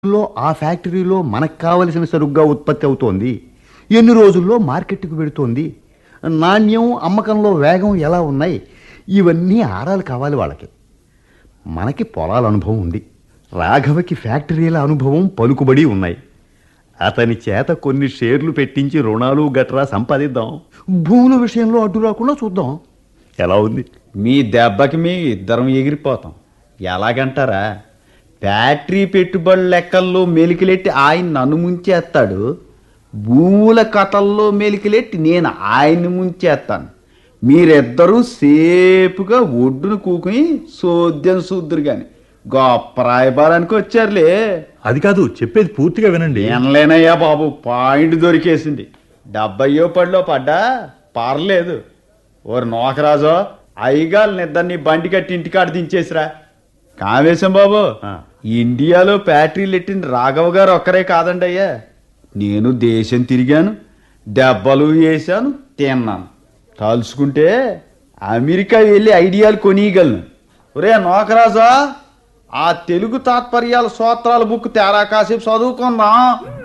లో ఆ ఫ్యాక్టరీలో మనకు కావలసిన సరుగ్గా ఉత్పత్తి అవుతోంది ఎన్ని రోజుల్లో మార్కెట్కు వెడుతోంది నాణ్యం అమ్మకంలో వేగం ఎలా ఉన్నాయి ఇవన్నీ ఆరాలు కావాలి వాళ్ళకి మనకి పొలాల అనుభవం ఉంది రాఘవకి ఫ్యాక్టరీల అనుభవం పలుకుబడి ఉన్నాయి అతని చేత కొన్ని షేర్లు పెట్టించి రుణాలు గట్రా సంపాదిద్దాం భూముల విషయంలో అడ్డు రాకుండా చూద్దాం ఎలా ఉంది మీ దెబ్బకి మీ ఇద్దరం ఎగిరిపోతాం ఎలాగంటారా ఫ్యాక్టరీ పెట్టుబడి లెక్కల్లో మెలికలెట్టి ఆయన నన్ను ముంచేస్తాడు భూముల కథల్లో మెలికలెట్టి నేను ఆయన్ని ముంచేస్తాను మీరిద్దరూ సేపుగా ఒడ్డును కూకుని సోద్యం చూద్దరు గాని గొప్ప రాయబారానికి వచ్చారులే అది కాదు చెప్పేది పూర్తిగా వినండి వినలేనయ్యా బాబు పాయింట్ దొరికేసింది డెబ్బయో పడిలో పడ్డా పర్లేదు ఓరు నోకరాజో అయ్యగాలు నిద్దరిని బండి కట్టి ఇంటికాడ దించేసిరా కావేశం బాబు ఆ. ఇండియాలో ఫ్యాక్టరీలు ఎట్టిన రాఘవ గారు ఒక్కరే కాదండి అయ్యా నేను దేశం తిరిగాను దెబ్బలు వేసాను తిన్నాను తలుచుకుంటే అమెరికా వెళ్ళి ఐడియాలు కొనియగలను ఒరే నోకరాజా ఆ తెలుగు తాత్పర్యాల సూత్రాల బుక్ తేరా కాసేపు చదువుకుందాం